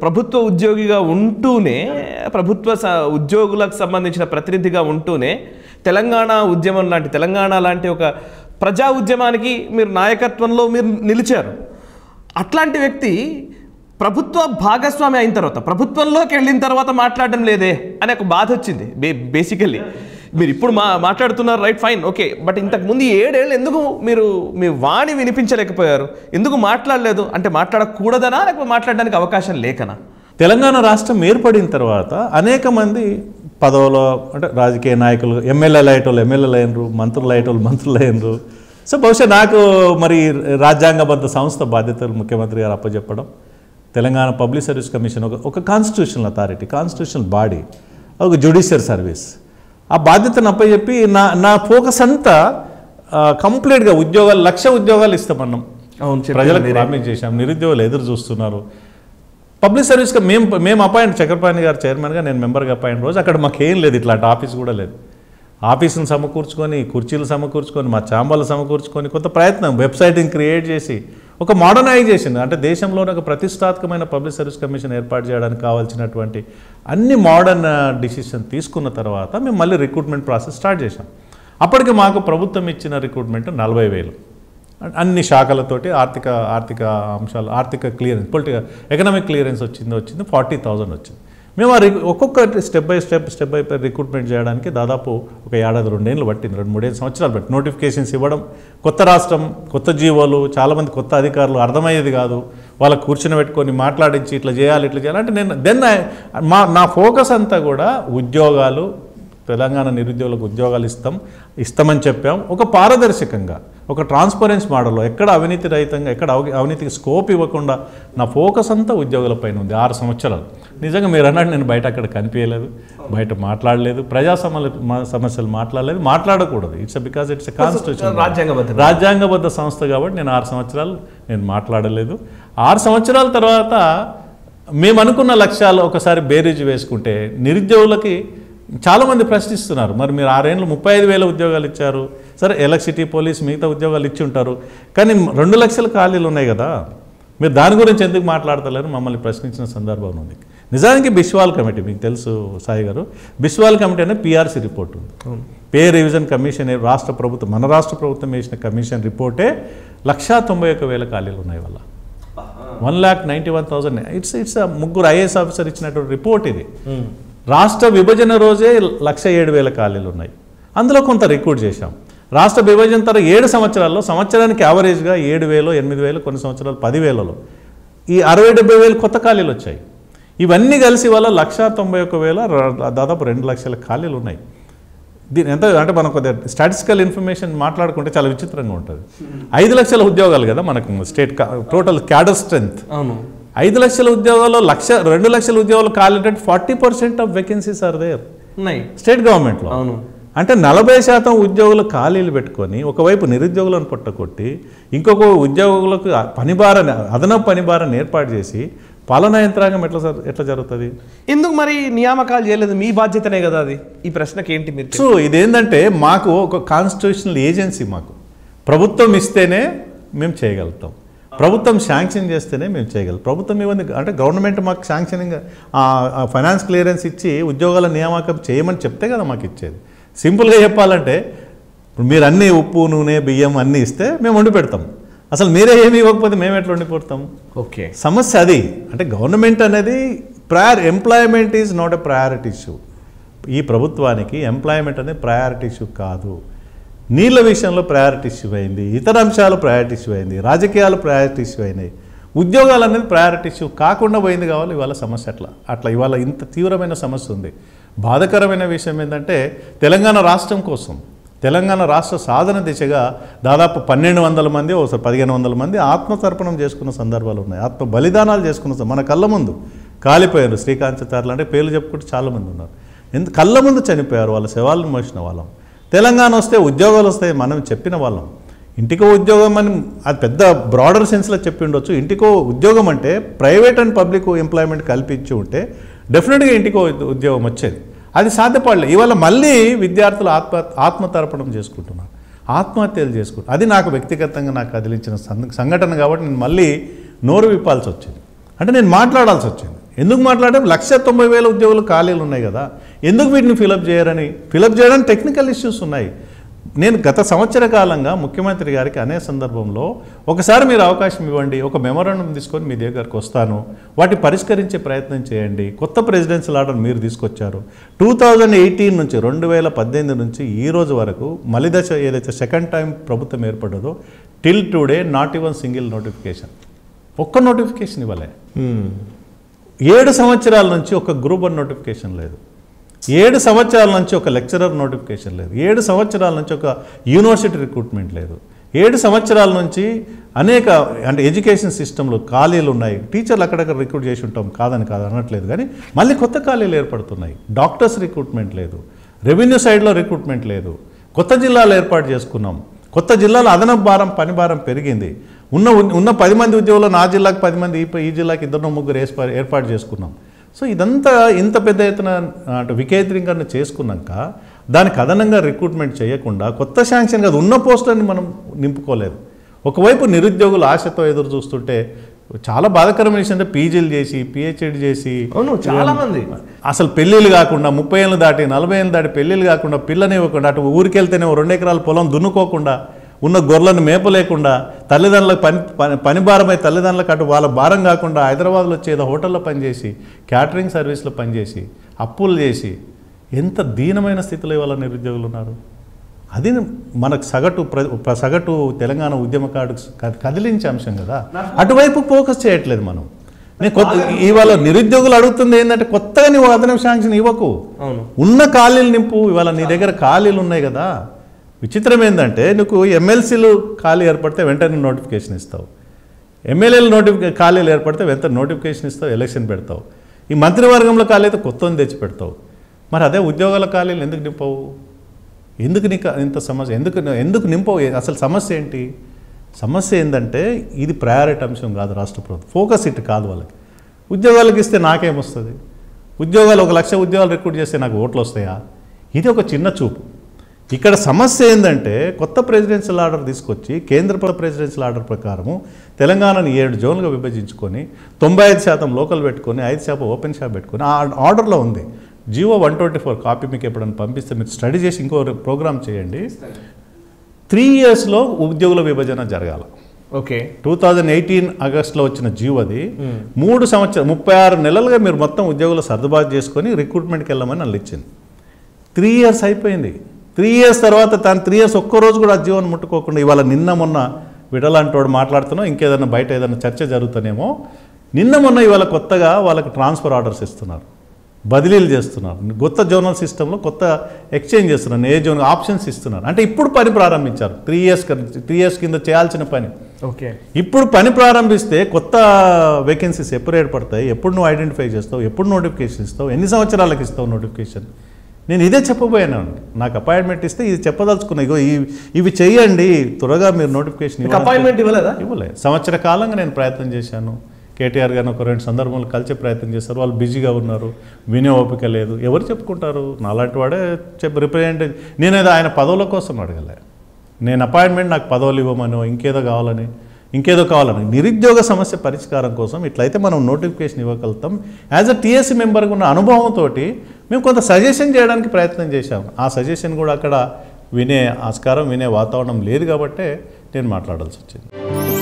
ప్రభుత్వ ఉద్యోగిగా ఉంటూనే ప్రభుత్వ స- ఉద్యోగులకు సంబంధించిన ప్రతినిధిగా ఉంటూనే తెలంగాణ ఉద్యమం లాంటి తెలంగాణ లాంటి ఒక ప్రజా ఉద్యమానికి మీరు నాయకత్వంలో మీరు నిలిచారు అట్లాంటి వ్యక్తి ప్రభుత్వ భాగస్వామి అయిన తర్వాత ప్రభుత్వంలోకి వెళ్ళిన తర్వాత మాట్లాడడం లేదే అనే ఒక బాధ వచ్చింది బే బేసికల్లీ మీరు ఇప్పుడు మా మాట్లాడుతున్నారు రైట్ ఫైన్ ఓకే బట్ ఇంతకు ముందు ఈ ఏడేళ్ళు ఎందుకు మీరు మీ వాణి వినిపించలేకపోయారు ఎందుకు మాట్లాడలేదు అంటే మాట్లాడకూడదనా లేకపోతే మాట్లాడడానికి అవకాశం లేకనా తెలంగాణ రాష్ట్రం ఏర్పడిన తర్వాత అనేక మంది పదవులో అంటే రాజకీయ నాయకులు ఎమ్మెల్యేలు అయ్యేటోళ్ళు ఎమ్మెల్యేలు అయినరు మంత్రులు అయ్యేటోళ్ళు మంత్రులు అయినరు సో బహుశా నాకు మరి రాజ్యాంగబద్ధ సంస్థ బాధ్యతలు ముఖ్యమంత్రి గారు అప్పచెప్పడం తెలంగాణ పబ్లిక్ సర్వీస్ కమిషన్ ఒక ఒక కాన్స్టిట్యూషనల్ అథారిటీ కాన్స్టిట్యూషనల్ బాడీ ఒక జ్యుడిషియల్ సర్వీస్ ఆ బాధ్యతను అప్పచెప్పి నా నా ఫోకస్ అంతా కంప్లీట్గా ఉద్యోగాలు లక్ష ఉద్యోగాలు ఇస్తామన్నాం అవును ప్రజలకు ప్రామిస్ చేశాం నిరుద్యోగులు ఎదురు చూస్తున్నారు పబ్లిక్ సర్వీస్గా మేము మేము అపాయింట్ చక్రపాణి గారు చైర్మన్గా నేను మెంబర్గా అపాయింట్ రోజు అక్కడ మాకు ఏం లేదు ఇట్లాంటి ఆఫీస్ కూడా లేదు ఆఫీసును సమకూర్చుకొని కుర్చీలు సమకూర్చుకొని మా చాంబర్లు సమకూర్చుకొని కొంత ప్రయత్నం వెబ్సైట్ని క్రియేట్ చేసి ఒక మోడర్నైజేషన్ అంటే దేశంలోనే ఒక ప్రతిష్టాత్మకమైన పబ్లిక్ సర్వీస్ కమిషన్ ఏర్పాటు చేయడానికి కావాల్సినటువంటి అన్ని మోడర్న్ డిసిషన్ తీసుకున్న తర్వాత మేము మళ్ళీ రిక్రూట్మెంట్ ప్రాసెస్ స్టార్ట్ చేశాం అప్పటికి మాకు ప్రభుత్వం ఇచ్చిన రిక్రూట్మెంట్ నలభై వేలు అన్ని శాఖలతోటి ఆర్థిక ఆర్థిక అంశాలు ఆర్థిక క్లియరెన్స్ పొలిటికల్ ఎకనామిక్ క్లియరెన్స్ వచ్చింది వచ్చింది ఫార్టీ థౌజండ్ వచ్చింది మేము ఆ రిక్- ఒక్కొక్క step by step step by recruitment చేయడానికి దాదాపు ఒక ఏడాది రెండేళ్ళు పట్టింది రెండు మూడేళ్ళు సంవత్సరాలు పట్టి నోటిఫికేషన్స్ ఇవ్వడం కొత్త రాష్ట్రం కొత్త జీవోలు చాలామంది కొత్త అధికారులు అర్థమయ్యేది కాదు వాళ్ళకు కూర్చుని పెట్టుకొని మాట్లాడించి ఇట్లా చేయాలి ఇట్లా చేయాలి అంటే నేను దెన్ మా నా ఫోకస్ అంతా కూడా ఉద్యోగాలు తెలంగాణ నిరుద్యోగులకు ఉద్యోగాలు ఇస్తాం ఇస్తామని చెప్పాం ఒక పారదర్శకంగా ఒక ట్రాన్స్పరెన్స్ మోడల్లో ఎక్కడ అవినీతి రహితంగా ఎక్కడ అవి- అవినీతికి స్కోప్ ఇవ్వకుండా నా ఫోకస్ అంతా ఉద్యోగులపైన ఉంది ఆరు సంవత్సరాలు నిజంగా మీరు అన్నట్టు నేను బయట అక్కడ కనిపించలేదు బయట మాట్లాడలేదు ప్రజా సమల- మా- సమస్యలు మాట్లాడలేదు మాట్లాడకూడదు ఇట్స్ బికాస్ ఇట్స్ కాన్స్టిట్యూషన్ రాజ్యాంగబద్ధం. రాజ్యాంగబద్ధ సంస్థ కాబట్టి నేను ఆరు సంవత్సరాలు నేను మాట్లాడలేదు ఆరు సంవత్సరాల తర్వాత మేము అనుకున్న లక్ష్యాలు ఒకసారి బేరీజు వేసుకుంటే నిరుద్యోగులకి చాలామంది ప్రశ్నిస్తున్నారు మరి మీరు ఆరేళ్ళు ముప్పై ఐదు వేల ఉద్యోగాలు ఇచ్చారు సరే ఎలక్ట్రిసిటీ పోలీస్ మిగతా ఉద్యోగాలు ఇచ్చి ఉంటారు కానీ రెండు లక్షల ఖాళీలు ఉన్నాయి కదా మీరు దాని గురించి ఎందుకు మాట్లాడతలేరు మమ్మల్ని ప్రశ్నించిన సందర్భం ఉంది నిజానికి బిశ్వాల్ కమిటీ మీకు తెలుసు సాయి గారు బిశ్వాల్ కమిటీ అనే పిఆర్సీ రిపోర్ట్ ఉంది పే రివిజన్ కమిషన్ ఏ రాష్ట్ర ప్రభుత్వం మన రాష్ట్ర ప్రభుత్వం వేసిన కమిషన్ రిపోర్టే లక్షా తొంభై ఒక్క వేల ఖాళీలు ఉన్నాయి వల్ల one lakh ninety one thousand it's it's ముగ్గురు ఐఏఎస్ ఆఫీసర్ ఇచ్చినటువంటి రిపోర్ట్ ఇది రాష్ట్ర విభజన రోజే లక్ష ఏడు వేల ఖాళీలు ఉన్నాయి అందులో కొంత రిక్రూట్ చేశాం రాష్ట్ర విభజన తర్వాత ఏడు సంవత్సరాల్లో సంవత్సరానికి యావరేజ్గా ఏడు వేలు ఎనిమిది వేలు కొన్ని సంవత్సరాలు పదివేలలో ఈ అరవై డెబ్బై వేలు కొత్త ఖాళీలు వచ్చాయి ఇవన్నీ కలిసి వల్ల లక్ష తొంభై ఒక్క వేల ర- దాదాపు రెండు లక్షల ఖాళీలు ఉన్నాయి దీని ఎంత అంటే మనం కొద్దిగా స్టాటిస్టికల్ ఇన్ఫర్మేషన్ మాట్లాడుకుంటే చాలా విచిత్రంగా ఉంటుంది ఐదు లక్షల ఉద్యోగాలు కదా మనకు స్టేట్ టోటల్ క్యాడర్ స్ట్రెంత్ అవును ఐదు లక్షల ఉద్యోగాల్లో లక్ష రెండు లక్షల ఉద్యోగాలు ఖాళీ forty percent of vacancies are there ఉన్నాయి స్టేట్ గవర్నమెంట్లో అవును అంటే నలభై శాతం ఉద్యోగులు ఖాళీలు పెట్టుకొని ఒకవైపు నిరుద్యోగులను పట్టకొట్టి ఇంకొక ఉద్యోగులకు పని భారాన్ని అదనపు పని భారాన్ని ఏర్పాటు చేసి పాలనా యంత్రాంగం ఎట్లా జరు- ఎట్లా జరుగుతుంది ఎందుకు మరి నియామకాలు చేయలేదు మీ బాధ్యతనే కదా అది ఈ ప్రశ్నకి ఏంటి మీరు సో ఇదేంటంటే మాకు ఒక కాన్స్టిట్యూషనల్ ఏజెన్సీ మాకు ప్రభుత్వం ఇస్తేనే మేము చేయగలుగుతాం ప్రభుత్వం శాంక్షన్ చేస్తేనే మేము చేయగలం ప్రభుత్వం ఇవన్నీ అంటే గవర్నమెంట్ మాకు శాంక్షనింగ్ ఫైనాన్స్ క్లియరెన్స్ ఇచ్చి ఉద్యోగాల నియామకం చేయమని చెప్తే కదా మాకు ఇచ్చేది సింపుల్గా చెప్పాలంటే ఇప్పుడు మీరు అన్ని ఉప్పు నూనె బియ్యం అన్నీ ఇస్తే మేము వండి పెడతాం అసలు మీరే ఏమి ఇవ్వకపోతే మేము ఎట్లా వండిపోతాం ఓకే సమస్య అది అంటే గవర్నమెంట్ అనేది prior employment is not a priority issue ఈ ప్రభుత్వానికి ఎంప్లాయ్మెంట్ అనేది ప్రయారిటీ ఇష్యూ కాదు నీళ్ళ విషయంలో ప్రయారిటీ ఇష్యూ అయింది ఇతర అంశాలు ప్రయారిటీ ఇష్యూ అయింది రాజకీయాలు ప్రయారిటీ ఇష్యూ అయినాయి ఉద్యోగాలు అనేది ప్రయారిటీ ఇష్యూ కాకుండా పోయింది కావాలి ఇవాళ సమస్య అట్లా అట్లా ఇవాళ ఇంత తీవ్రమైన సమస్య ఉంది బాధకరమైన విషయం ఏంటంటే తెలంగాణ రాష్ట్రం కోసం తెలంగాణ రాష్ట్ర సాధన దిశగా దాదాపు పన్నెండు వందల మంది ఒకసారి పదిహేను వందల మంది ఆత్మతర్పణం చేసుకున్న సందర్భాలు ఉన్నాయి ఆత్మ బలిదానాలు చేసుకున్న సం- మన కళ్ళ ముందు కాలిపోయారు శ్రీకాంతచారులు అంటే పేర్లు చెప్పుకుంటే చాలామంది ఉన్నారు ఎందు కళ్ళ ముందు చనిపోయారు వాళ్ళ శవాలను మోసిన వాళ్ళం తెలంగాణ వస్తే ఉద్యోగాలు వస్తాయి మనం చెప్పిన వాళ్ళం ఇంటికో ఉద్యోగం అని అది పెద్ద బ్రాడర్ సెన్స్లో చెప్పి ఉండొచ్చు ఇంటికో ఉద్యోగం అంటే ప్రైవేట్ అండ్ పబ్లిక్ ఎంప్లాయ్మెంట్ కల్పించి ఉంటే డెఫినెట్గా ఇంటికో ఉద్య- ఉద్యోగం వచ్చేది అది సాధ్యపడలే ఇవాళ మళ్ళీ విద్యార్థులు ఆత్మ ఆత్మతర్పణం చేసుకుంటున్నారు ఆత్మహత్యలు చేసుకుంటారు అది నాకు వ్యక్తిగతంగా నాకు కదిలించిన సం- సంఘటన కాబట్టి నేను మళ్ళీ నోరు విప్పాల్సి వచ్చింది అంటే నేను మాట్లాడాల్సి వచ్చింది ఎందుకు మాట్లాడడం లక్ష తొంభై వేల ఉద్యోగులు ఖాళీలు ఉన్నాయి కదా ఎందుకు వీటిని ఫిలప్ చేయరని ఫిలప్ చేయడానికి టెక్నికల్ ఇష్యూస్ ఉన్నాయి నేను గత సంవత్సర కాలంగా ముఖ్యమంత్రి గారికి అనే సందర్భంలో ఒకసారి మీరు అవకాశం ఇవ్వండి ఒక మెమోరాండం తీసుకొని మీ దగ్గరకు వస్తాను వాటి పరిష్కరించే ప్రయత్నం చేయండి కొత్త ప్రెసిడెన్షియల్ ఆర్డర్ మీరు తీసుకొచ్చారు టూ థౌజండ్ ఎయిటీన్ నుంచి రెండు వేల పద్దెనిమిది నుంచి ఈ రోజు వరకు మలిదశ ఏదైతే సెకండ్ టైం ప్రభుత్వం ఏర్పడ్డదో till today not even single notification ఒక్క నోటిఫికేషన్ ఇవ్వలే ఏడు సంవత్సరాల నుంచి ఒక గ్రూప్ వన్ నోటిఫికేషన్ లేదు ఏడు సంవత్సరాల నుంచి ఒక లెక్చరర్ నోటిఫికేషన్ లేదు ఏడు సంవత్సరాల నుంచి ఒక యూనివర్సిటీ రిక్రూట్మెంట్ లేదు ఏడు సంవత్సరాల నుంచి అనేక అంటే ఎడ్యుకేషన్ సిస్టంలో ఖాళీలు ఉన్నాయి టీచర్లు అక్కడక్కడ రిక్రూట్ చేసి ఉంటాం కాదని కాదు అనట్లేదు కానీ మళ్ళీ కొత్త ఖాళీలు ఏర్పడుతున్నాయి డాక్టర్స్ రిక్రూట్మెంట్ లేదు రెవెన్యూ సైడ్లో రిక్రూట్మెంట్ లేదు కొత్త జిల్లాలు ఏర్పాటు చేసుకున్నాం కొత్త జిల్లాలో అదనపు భారం పని భారం పెరిగింది ఉన్న ఉన్న పది మంది ఉద్యోగులు నా జిల్లాకు పది మంది ఈ ప- ఈ జిల్లాకి ఇద్దరు ముగ్గురు ఏర్పా- ఏర్పాటు చేసుకున్నాం సో ఇదంతా ఇంత పెద్ద ఎత్తున అంటే వికేంద్రీకరణ చేసుకున్నాక దానికి అదనంగా రిక్రూట్మెంట్ చేయకుండా కొత్త శాంక్షన్ కాదు ఉన్న పోస్టులని మనం నింపుకోలేదు ఒకవైపు నిరుద్యోగులు ఆశతో ఎదురు చూస్తుంటే చాలా బాధాకరమైన విషయం అంటే పీజీలు చేసి పిహెచ్డి చేసి అవును చాలా మంది అసలు పెళ్ళిళ్ళు కాకుండా ముప్పై ఏళ్ళు దాటి నలభై ఏళ్ళు దాటి పెళ్ళిళ్ళు కాకుండా పిల్లని ఇవ్వకుండా అటు ఊరికి వెళ్తేనే ఓ రెండు ఎకరాల పొలం దున్నుకోకుండా ఉన్న గొర్రెలను మేపలేకుండా తల్లిదండ్రులకు పని పని పని భారమై తల్లిదండ్రులకు అటు వాళ్ళ భారం కాకుండా హైదరాబాద్లో వచ్చి ఏదో హోటల్లో పనిచేసి క్యాటరింగ్ సర్వీస్లో పనిచేసి అప్పులు చేసి ఎంత దీనమైన స్థితిలో ఇవాళ నిరుద్యోగులు ఉన్నారు అది మనకు సగటు ప్ర ప్ర- సగటు తెలంగాణ ఉద్యమకారుడు క- కదిలించే అంశం కదా అటువైపు ఫోకస్ చేయట్లేదు మనం నేను కొత్త ఇవాళ నిరుద్యోగులు అడుగుతుంది ఏంటంటే కొత్తగా నీవు అదనపు శాంక్షన్ ఇవ్వకు అవును ఉన్న ఖాళీలు నింపు ఇవాళ నీ దగ్గర ఖాళీలు ఉన్నాయి కదా విచిత్రం ఏంటంటే నీకు ఎమ్మెల్సీలు ఖాళీ ఏర్పడితే వెంటనే నోటిఫికేషన్ ఇస్తావు ఎమ్మెల్యేలు నోటిఫికే ఖాళీలు ఏర్పడితే వెంటనే నోటిఫికేషన్ ఇస్తావు ఎలక్షన్ పెడతావు ఈ మంత్రివర్గంలో ఖాళీ అయితే కొత్తని తెచ్చి పెడతావు మరి అదే ఉద్యోగాల ఖాళీలు ఎందుకు నింపవు ఎందుకు నీకు ఇంత సమస్య ఎందుకు ఎందుకు నింపవు అసలు సమస్య ఏంటి సమస్య ఏంటంటే ఇది ప్రయారిటీ అంశం కాదు రాష్ట్ర ప్రభుత్వం ఫోకస్ ఇటు కాదు వాళ్ళకి ఉద్యోగాలకు ఇస్తే నాకేమొస్తుంది ఉద్యోగాలు ఒక లక్ష ఉద్యోగాలు రిక్రూట్ చేస్తే నాకు ఓట్లు వస్తాయా ఇది ఒక చిన్న చూపు ఇక్కడ సమస్య ఏంటంటే కొత్త ప్రెసిడెన్షియల్ ఆర్డర్ తీసుకొచ్చి కేంద్ర ప్ర- ప్రెసిడెన్షియల్ ఆర్డర్ ప్రకారము తెలంగాణని ఏడు జోన్లుగా విభజించుకొని తొంభై ఐదు శాతం లోకల్ పెట్టుకొని ఐదు శాతం ఓపెన్ షాప్ పెట్టుకొని ఆ ఆర్డర్లో ఉంది GO one twenty four copy మీకు ఎప్పుడైనా పంపిస్తే మీరు స్టడీ చేసి ఇంకో ప్రోగ్రామ్ చేయండి త్రీ ఇయర్స్లో ఉద్యోగుల విభజన జరగాలి ఓకే టూ థౌజండ్ ఎయిటీన్ ఆగస్ట్లో వచ్చిన జీవో అది మూడు సంవత్సరం ముప్పై ఆరు నెలలుగా మీరు మొత్తం ఉద్యోగులు సర్దుబాటు చేసుకొని రిక్రూట్మెంట్కి వెళ్ళమని వాళ్ళు ఇచ్చింది త్రీ ఇయర్స్ అయిపోయింది త్రీ ఇయర్స్ తర్వాత తను త్రీ ఇయర్స్ ఒక్క రోజు కూడా ఆ జీవోని ముట్టుకోకుండా ఇవాళ నిన్న మొన్న విడలాంటోడు మాట్లాడుతున్నాం ఇంకేదైనా బయట ఏదైనా చర్చ జరుగుతానేమో నిన్న మొన్న ఇవాళ కొత్తగా వాళ్ళకి ట్రాన్స్ఫర్ ఆర్డర్స్ ఇస్తున్నారు బదిలీలు చేస్తున్నారు కొత్త జోనల్ సిస్టంలో కొత్త ఎక్స్చేంజ్ చేస్తున్నారు ఏ జోన్ ఆప్షన్స్ ఇస్తున్నారు అంటే ఇప్పుడు పని ప్రారంభించారు త్రీ ఇయర్స్ త్రీ ఇయర్స్ కింద చేయాల్సిన పని ఓకే ఇప్పుడు పని ప్రారంభిస్తే కొత్త వేకెన్సీస్ ఎప్పుడు ఏర్పడతాయి ఎప్పుడు నువ్వు ఐడెంటిఫై చేస్తావు ఎప్పుడు నోటిఫికేషన్ ఇస్తావు ఎన్ని సంవత్సరాలకు ఇస్తావు నోటిఫికేషన్ నేను ఇదే చెప్పబోయాను నాకు అపాయింట్మెంట్ ఇస్తే ఇది చెప్పదలుచుకున్నా ఇగో ఈ- ఇవి చెయ్యండి త్వరగా మీరు నోటిఫికేషన్ మీకు అపాయింట్మెంట్ ఇవ్వలేదా ఇవ్వలే సంవత్సర కాలంగా నేను ప్రయత్నం చేశాను కేటీఆర్ గారిని ఒక రెండు సందర్భాలు కలిసే ప్రయత్నం చేశారు వాళ్ళు బిజీగా ఉన్నారు వినే ఓపిక లేదు ఎవరు చెప్పుకుంటారు నాలాంటి వాడే చెప్పి రిప్రజెంటేటివ్ నేనేదో ఆయన పదవుల కోసం అడగలే నేను అపాయింట్మెంట్ నాకు పదవులు ఇవ్వమనో ఇంకేదో కావాలని ఇంకేదో కావాలని నిరుద్యోగ సమస్య పరిష్కారం కోసం ఇట్లయితే మనం నోటిఫికేషన్ ఇవ్వగలుగుతాం యాజ్ అ టీఎస్సీ మెంబర్గా ఉన్న అనుభవంతో మేము కొంత సజెషన్ చేయడానికి ప్రయత్నం చేశాం ఆ సజెషన్ కూడా అక్కడ వినే ఆస్కారం వినే వాతావరణం లేదు కాబట్టే నేను మాట్లాడాల్సి వచ్చింది